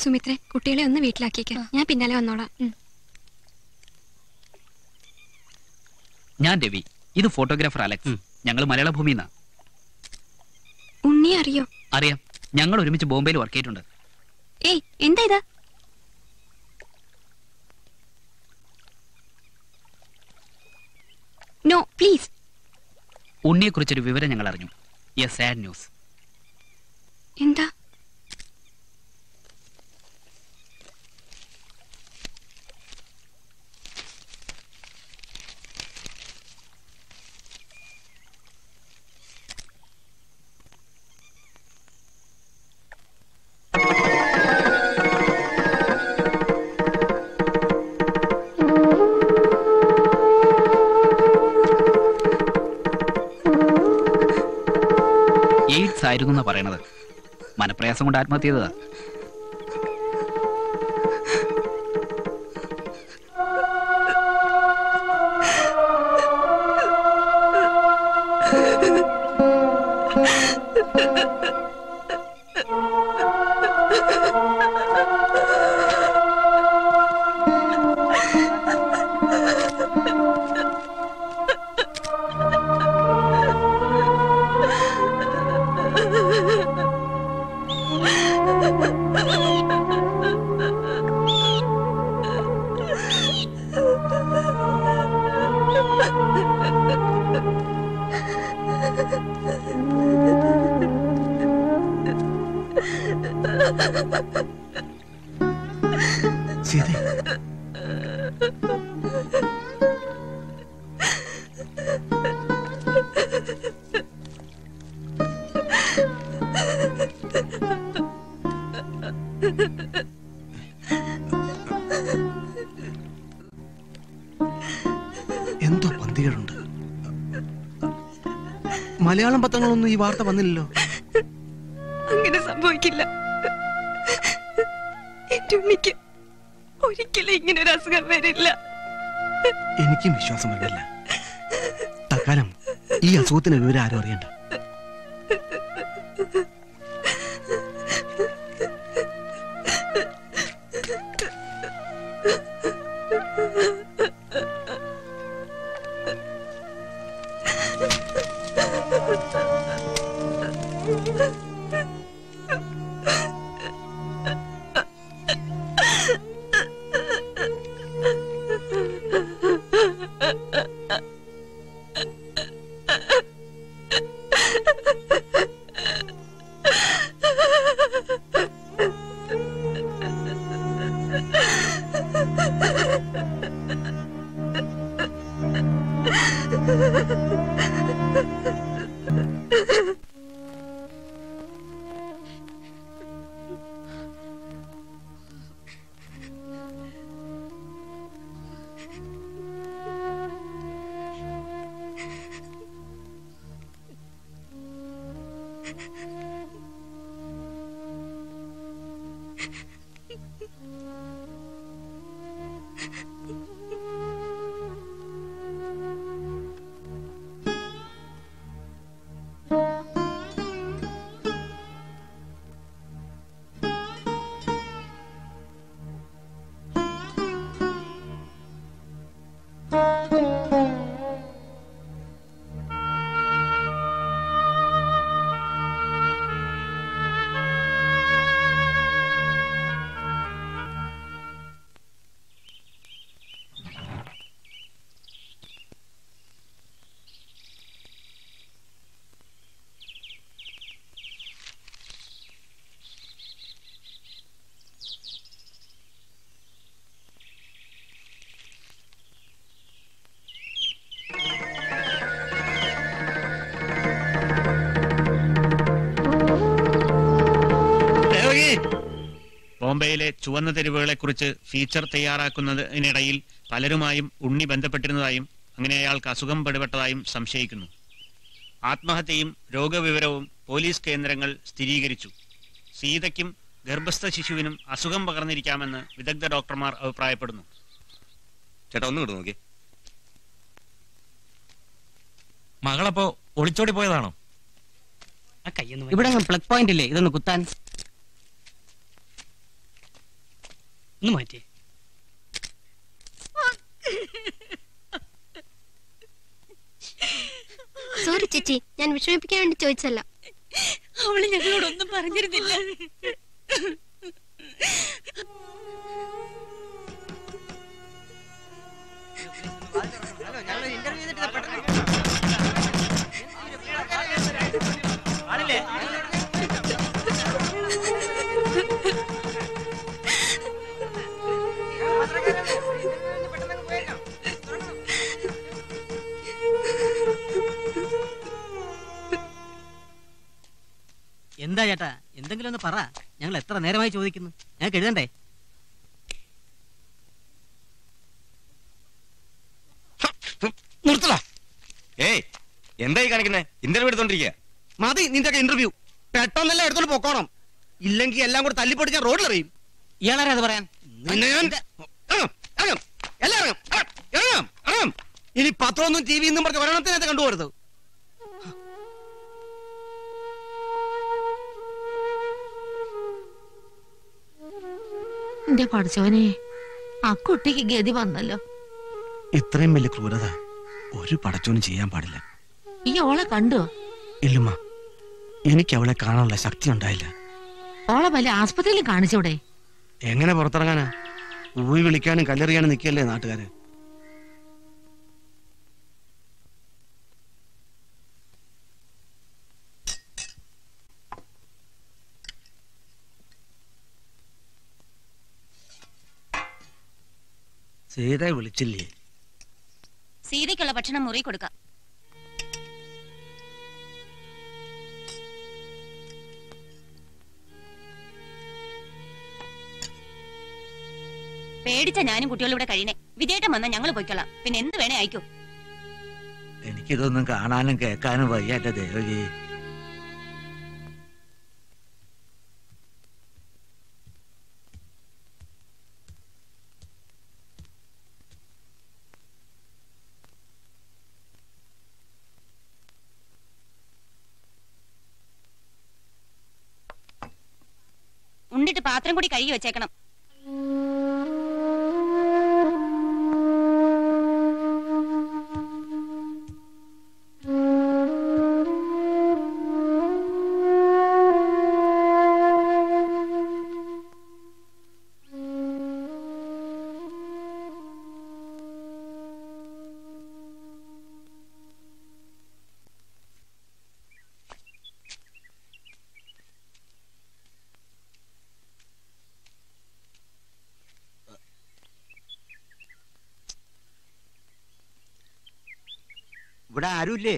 സുമിത്രേ കുട്ടികളെ ഒന്ന് വീട്ടിലാക്കിയേക്ക് ഞാൻ പിന്നാലെ വന്നോളാം ഉം. ഞാൻ രവി ഇത് ഫോട്ടോഗ്രാഫർ അലക്സ് ഞങ്ങൾ മലയാള ഭൂമിന്നാ ഉണ്ണിയെ അറിയോ അറിയാം ഞങ്ങൾ ഒരുമിച്ച് ബോംബെയിൽ വർക്ക് ചെയ്തിട്ടുണ്ട് ഏയ് എന്താ ഇതാ നോ പ്ലീസ് ഉണ്ണിയെക്കുറിച്ചൊരു വിവരം ഞങ്ങൾ അറിഞ്ഞു എ സാഡ് ന്യൂസ് എന്താ എയ്ഡ്സ് ആയിരുന്നു എന്നാ പറയണത് മനപ്രയാസം കൊണ്ട് ആത്മഹത്യ ചെയ്തതാ സീതേ എന്തോ പന്തികളുണ്ട് മലയാളം പത്രങ്ങളൊന്നും ഈ വാർത്ത വന്നില്ലല്ലോ അങ്ങനെ സംഭവിക്കില്ല എന്റെ ഉണ്ണിക്ക് ഒരിക്കലും ഇങ്ങനെ ഒരു അസുഖം വരില്ല എനിക്കും വിശ്വാസം വരുന്നില്ല തൽക്കാലം ഈ അസുഖത്തിന് വിവരം ആരും അറിയണ്ട ബോംബെയിലെ ചുവന്ന തെരുവുകളെക്കുറിച്ച് ഫീച്ചർ തയ്യാറാക്കുന്നതിനിടയിൽ പലരുമായും ഉണ്ണി ബന്ധപ്പെട്ടിരുന്നതായും അങ്ങനെ അയാൾക്ക് അസുഖം പിടിപെട്ടതായും സംശയിക്കുന്നു ആത്മഹത്യയും രോഗവിവരവും പോലീസ് കേന്ദ്രങ്ങൾ സ്ഥിരീകരിച്ചു സീതയ്ക്കും ഗർഭസ്ഥ ശിശുവിനും അസുഖം പകർന്നിരിക്കാമെന്ന് വിദഗ്ധ ഡോക്ടർമാർ അഭിപ്രായപ്പെടുന്നു ചേട്ടാ ഒന്നും ഇങ്ങോട്ട് നോക്കി മകളപ്പോ ഒളിച്ചോടി പോയതാണോ ഇവിടെ പ്ലഗ് പോയിന്റ് ഇല്ലേ ഇതൊന്ന് കുത്താൻ ഒന്ന് മാറ്റി സോറി ചേച്ചി ഞാൻ വിഷമിപ്പിക്കാൻ വേണ്ടി ചോദിച്ചല്ല അവള് ഞങ്ങളോടൊന്നും പറഞ്ഞിരുന്നില്ല എന്താ ചേട്ടാ എന്തെങ്കിലും ഒന്ന് പറ ഞങ്ങൾ എത്ര നേരമായി ചോദിക്കുന്നു ഞങ്ങൾക്ക് എഴുതണ്ടേ നിർത്തടാ ഏയ് എന്തായി കാണിക്കുന്നേ ഇന്റർവ്യൂ എടുത്തോണ്ടിരിക്കുക മതി നിന്റെ ഇന്റർവ്യൂ പെട്ടെന്നല്ല എടുത്തോണ്ട് പൊക്കോണം ഇല്ലെങ്കിൽ എല്ലാം കൂടെ തല്ലിപ്പൊടിച്ച റോഡിലെറിയും ഇയാളാരാ അത് പറയാൻ നിന്നെ ഞാൻ- ഇറങ്ങും, ഇറങ്ങും, എല്ലാം ഇറങ്ങും, ഇറങ്ങും, ഇറങ്ങും, ഇറങ്ങും. ഇനി പത്രമൊന്നും ടി വി എന്നും പറഞ്ഞ് ഒരെണ്ണത്തിനകത്ത് കണ്ടുപോരുത് എന്റെ പഠിച്ചവനെ ആ കുട്ടിക്ക് ഗതി വന്നല്ലോ ഇത്രയും വലിയ ക്രൂരത ഒരു പടച്ചോനും ചെയ്യാൻ പാടില്ല ഈ ഓളെ കണ്ടോ ഇല്ലുമ്മ എനിക്ക് അവളെ കാണാനുള്ള ശക്തി ഉണ്ടായില്ല ഓളെ വലിയ ആസ്പത്രിയിൽ കാണിച്ചൂടെ എങ്ങനെ പുറത്തിറങ്ങാനാ ഊയി വിളിക്കാനും കല്ലെറിയാനും നിൽക്കല്ലേ നാട്ടുകാര് സീത വിളിച്ചില്ലേ സീതയ്ക്കുള്ള ഭക്ഷണം മുറി കൊടുക്കാം പേടിച്ച ഞാനും കുട്ടികളും ഇവിടെ കഴിയണേ വിജയേട്ടൻ വന്നാൽ ഞങ്ങൾ പോയിക്കൊള്ളാം പിന്നെ എന്ത് വേണേ അയക്കൂ എനിക്കിതൊന്നും കാണാനും കേൾക്കാനും വയ്യ എന്റെ ദേവകി ഉണ്ടിട്ട് പാത്രം കൂടി കഴുകി വെച്ചേക്കണം ഇവിടെ ആരുമില്ലേ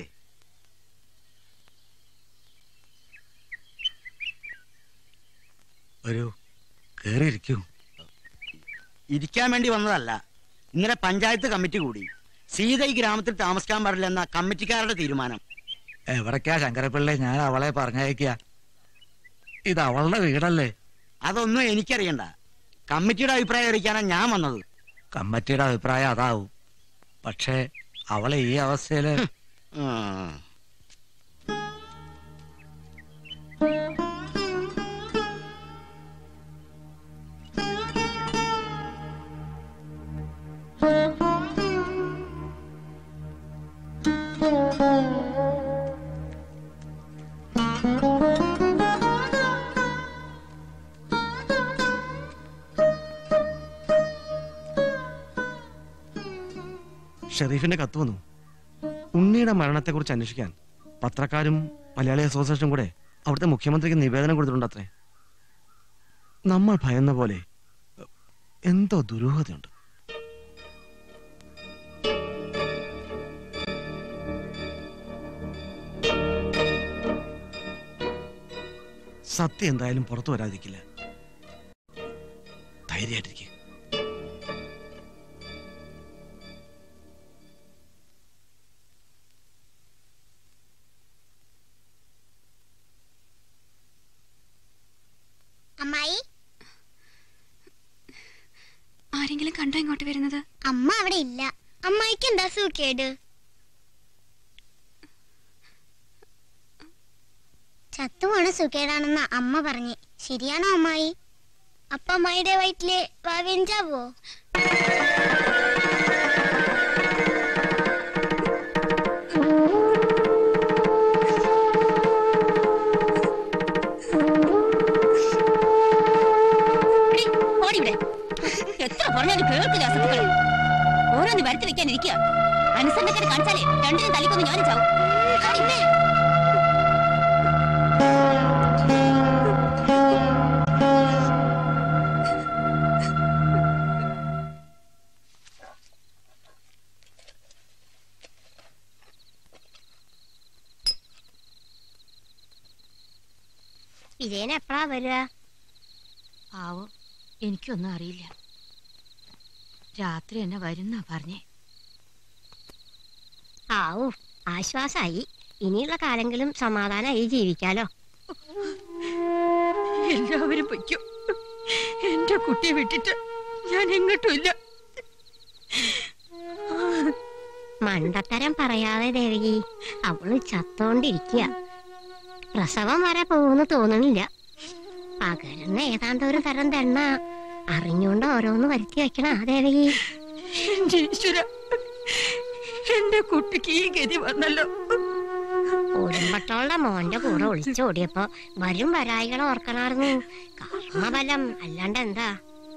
ഒരു കേറിയിരിക്കൂ ഇരിക്കാൻ വേണ്ടി വന്നതല്ല ഇന്നലെ പഞ്ചായത്ത് കമ്മിറ്റി കൂടി സീത ഈ ഗ്രാമത്തിൽ താമസിക്കാൻ പാടില്ലെന്ന കമ്മിറ്റിക്കാരുടെ തീരുമാനം എവിടേക്കാ ശങ്കരപ്പിള്ളെ ഞാൻ അവളെ പറഞ്ഞയക്കുക ഇത് അവളുടെ വീടല്ലേ അതൊന്നും എനിക്കറിയണ്ട കമ്മിറ്റിയുടെ അഭിപ്രായം അറിയിക്കാനാണ് ഞാൻ വന്നത് കമ്മിറ്റിയുടെ അഭിപ്രായം അതാവും പക്ഷേ അവളെ ഈ അവസ്ഥയില് ഉം. ഷെറീഫിന്റെ കത്ത് വന്നു ഉണ്ണിയുടെ മരണത്തെക്കുറിച്ച് അന്വേഷിക്കാൻ പത്രക്കാരും മലയാളി അസോസിയേഷനും കൂടെ അവിടുത്തെ മുഖ്യമന്ത്രിക്ക് നിവേദനം കൊടുത്തിട്ടുണ്ട് അത്രേ നമ്മൾ ഭയന്ന പോലെ എന്തോ ദുരൂഹതയുണ്ട് സത്യം എന്തായാലും പുറത്തു വരാതിരിക്കില്ല ധൈര്യമായിട്ടിരിക്കുക അമ്മായി ആരെങ്കിലും കണ്ടോ ഇങ്ങോട്ട് വരുന്നത് അമ്മ അവിടെ ഇല്ല അമ്മായിക്ക് എന്താ സൂക്കേട് ചത്തുപോണ സുഖേടാണെന്ന അമ്മ പറഞ്ഞ് ശരിയാണോ അമ്മായി അപ്പൊ അമ്മായിയുടെ വയറ്റില് വാവിഞ്ചാവോ ഓടിവിടെ എത്ര പറഞ്ഞാലും കേൾക്കില്ല അസത്തുക്കള് ഓരോന്ന് വരുത്തി വെക്കാൻ ഇരിക്കുക അനുസരണക്കേട് കാണിച്ചാലേ രണ്ടിനും തലിക്കൊന്ന് ഞാനും ചാവും ഓടിവിടെ. വിജയൻ എപ്പോഴാ വരിക ആവോ എനിക്കൊന്നും അറിയില്ല രാത്രി എന്നെ വരുന്നാ പറഞ്ഞേ ആവൂ ആശ്വാസായി ഇനിയുള്ള കാലെങ്കിലും സമാധാനമായി ജീവിക്കാലോ എല്ലാവരും പൊയ്ക്കും എന്റെ കുട്ടിയെ വിട്ടിട്ട് ഞാൻ എങ്ങോട്ടും ഇല്ല മണ്ടത്തരം പറയാതെ ദേവകി അവള് ചത്തോണ്ടിരിക്കുക പ്രസവം വരെ പോകുന്നു തോന്നണില്ല പകരുന്ന ഏതാണ്ട് ഒരു തരം തെണ്ണ അറിഞ്ഞുകൊണ്ട് ഓരോന്ന് വരുത്തി വെക്കണ ദേവകി എന്റെ ഈശ്വര എന്റെ കുട്ടിക്ക് ഈ ഗതി വന്നല്ലോ ഉടുമ്പട്ടോളുടെ മോന്റെ കൂടെ ഒളിച്ചോടിയപ്പോ വരും വരായികളെ ഓർക്കണായിരുന്നു കർമ്മബലം അല്ലാണ്ട് എന്താ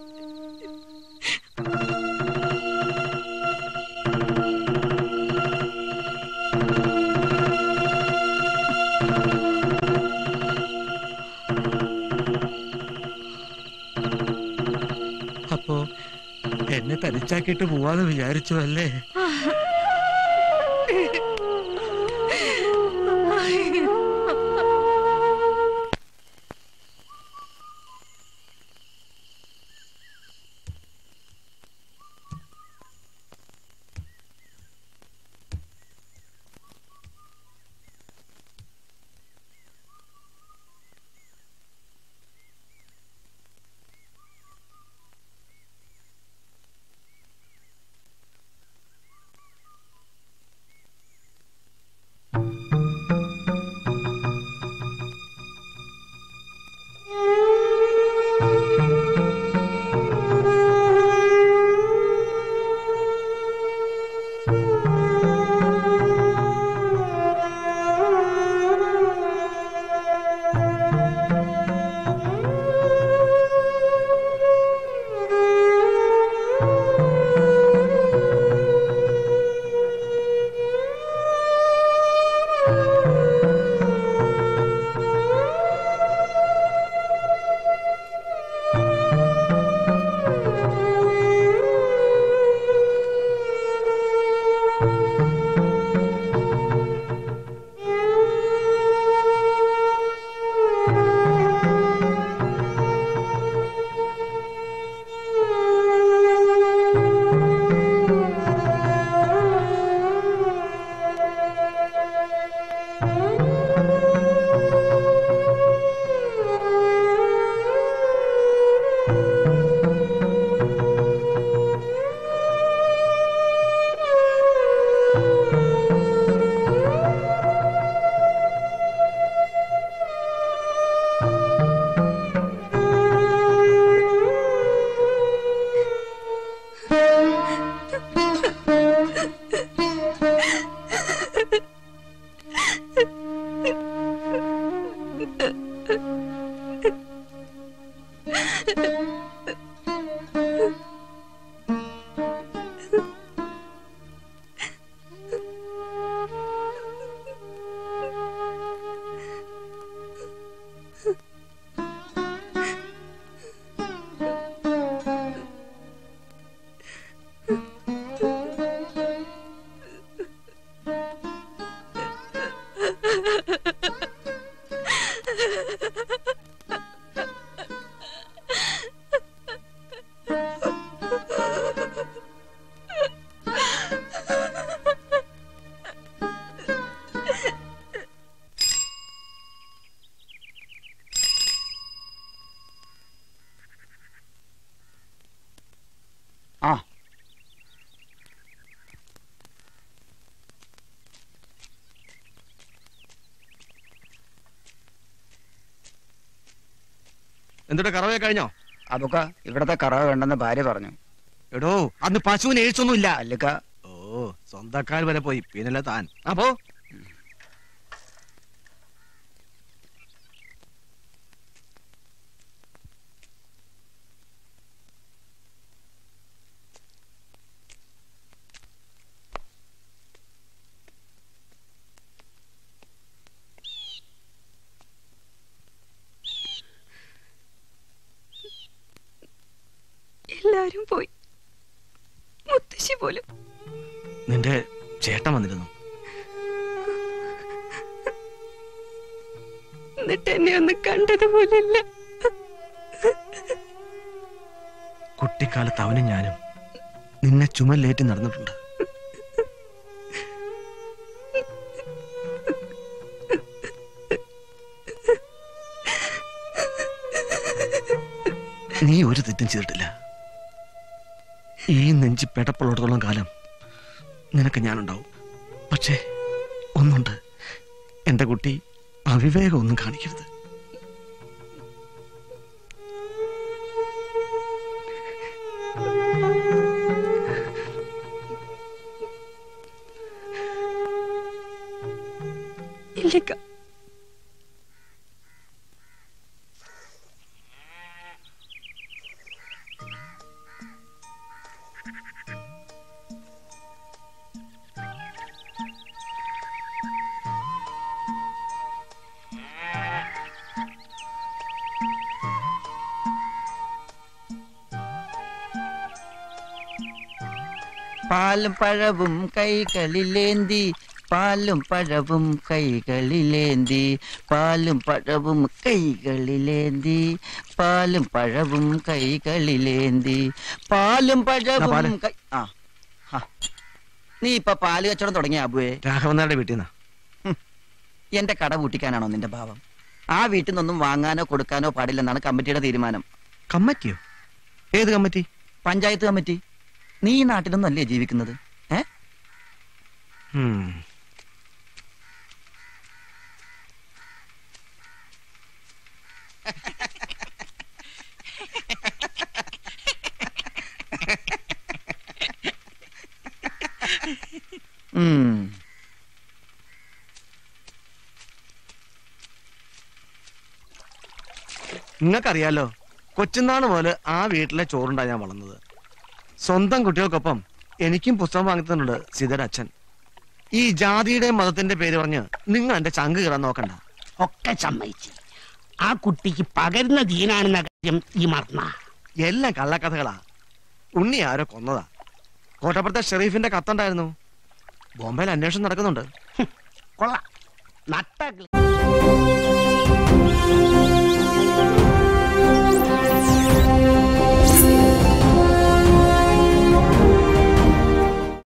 അപ്പോ എന്നെ തനിച്ചാക്കിയിട്ട് പോവാന്ന് വിചാരിച്ചു അല്ലേ ആ എന്നിട്ട് കറവയെ കഴിഞ്ഞോ അതൊക്കെ ഇവിടത്തെ കറവ വേണ്ടെന്ന് ഭാര്യ പറഞ്ഞു എടോ അന്ന് പശുവിന് എഴുത്തൊന്നും ഇല്ല അല്ലിക്ക ഓ സ്വന്തക്കാർ വരെ പോയി പിന്നല്ല താൻ അപ്പോ എല്ലാരും പോയി മുത്തശ്ശി പോലും നിന്റെ ചേട്ടൻ വന്നിരുന്നു എന്നിട്ട് എന്നെ ഒന്ന് കണ്ടതുപോലില്ല കുട്ടിക്കാലത്ത് അവനും ഞാനും നിന്നെ ചുമലേറ്റി നടന്നിട്ടുണ്ട് നീ ഒരു തെറ്റും ചെയ്തിട്ടില്ല ഈ നെഞ്ചി പെടപ്പുള്ളിടത്തോളം കാലം നിനക്ക് ഞാനുണ്ടാവും പക്ഷേ ഒന്നുണ്ട് എന്റെ കുട്ടി അവിവേകം ഒന്നും കാണിക്കരുത് ഇല്ലിക്ക പാലും പഴവും കൈകളിലേന്തി പാലും പഴവും കൈകളിലേന്തി പാലും പഴവും കൈകളിലേന്തി പാലും പഴവും കൈകളിലേന്തി പാലും പാല്. പഴവും കൈ ആ ആ. നീ ഇപ്പൊ പാല് കച്ചവടം തുടങ്ങിയ അബുവേ രാഘവനാരുടെ വീട്ടിൽ നിന്നാ എന്റെ കട പൂട്ടിക്കാനാണോ നിന്റെ ഭാവം ആ വീട്ടിൽ നിന്നൊന്നും വാങ്ങാനോ കൊടുക്കാനോ പാടില്ലെന്നാണ് കമ്മിറ്റിയുടെ തീരുമാനം കമ്മിറ്റിയോ ഏത് കമ്മിറ്റി പഞ്ചായത്ത് കമ്മിറ്റി നീ ഈ നാട്ടിലൊന്നും അല്ലേ ജീവിക്കുന്നത് ഏ ഉം. ഉം. നിങ്ങൾക്കറിയാലോ കൊച്ചുനാണ് മുതൽ ആ വീട്ടിലെ ചോറുണ്ടാ ഞാൻ വളർന്നത് സ്വന്തം കുട്ടികൾക്കൊപ്പം എനിക്കും പുസ്തകം വാങ്ങിത്തന്നുണ്ട് സീതയുടെ അച്ഛൻ ഈ ജാതിയുടെ മതത്തിന്റെ പേര് പറഞ്ഞ് നിങ്ങൾ എന്റെ ചങ്ക് കയറാൻ നോക്കണ്ട ഒക്കെ സമ്മതിച്ച് ആ കുട്ടിക്ക് പകരുന്ന ജീനാണെന്ന കാര്യം ഈ മറന്ന എല്ലാം കള്ളക്കഥകളാ ഉണ്ണി ആരോ കൊന്നതാ കോട്ടപ്പുറത്തെ ഷെറീഫിന്റെ കത്തുണ്ടായിരുന്നു ബോംബെയിൽ അന്വേഷണം നടക്കുന്നുണ്ട് കൊള്ളാം നട്ട